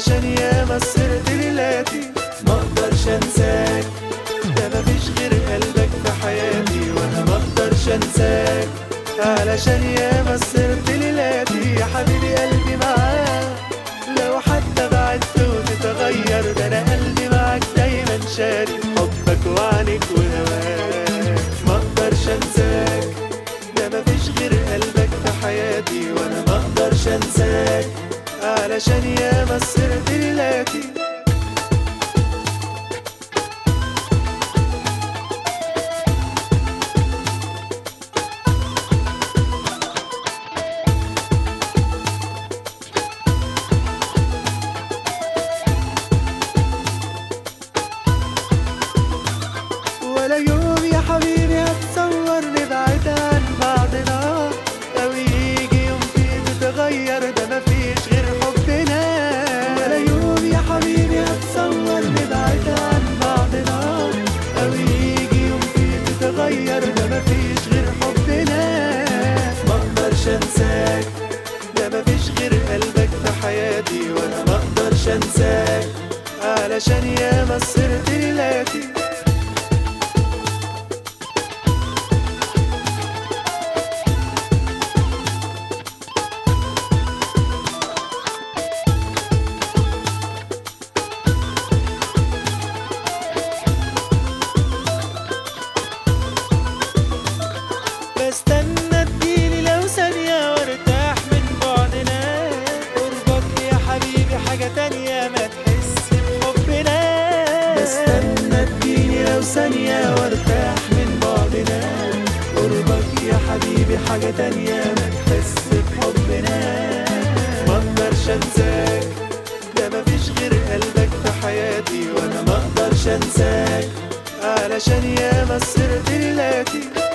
علشان يا مسرت ليلاتي ما اقدرش انساك ده مفيش غير قلبك في حياتي وانا ما اقدرش انساك علشان يا مسرت ليلاتي يا حبيبي قلبي معاك لو حتى بعدت وتتغير ده انا قلبي معاك دايما شاري حبك وعنك وهواك ما اقدرش انساك ده مفيش غير قلبك في حياتي وانا ما اقدرش انساك علشان يا مسرت ليلاتي ولا يوم يا حبيبي هتصور نبعد عن بعضنا لو يجي يوم فيه تتغير ده مفيش غير حبنا ولا يوم يا حبيبي هتصور نبعد عن بعضنا لو يجي يوم فيه تتغير ده مفيش غير حبنا ما اقدرش انساك ده مفيش غير قلبك في حياتي وانا ما اقدرش انساك علشان يا مسرت ليلاتي بستنى تجيلي لو ثانية وارتاح من بعدنا قربك يا حبيبي حاجة تانية ما تحس بحبنا بستنى تجيلي لو ثانية وارتاح من بعدنا قربك يا حبيبي حاجة تانية ما تحس بحبنا ما اقدرش انساك ده مفيش غير قلبك في حياتي وانا ما اقدرش انساك علشان يا مسرت ليلاتي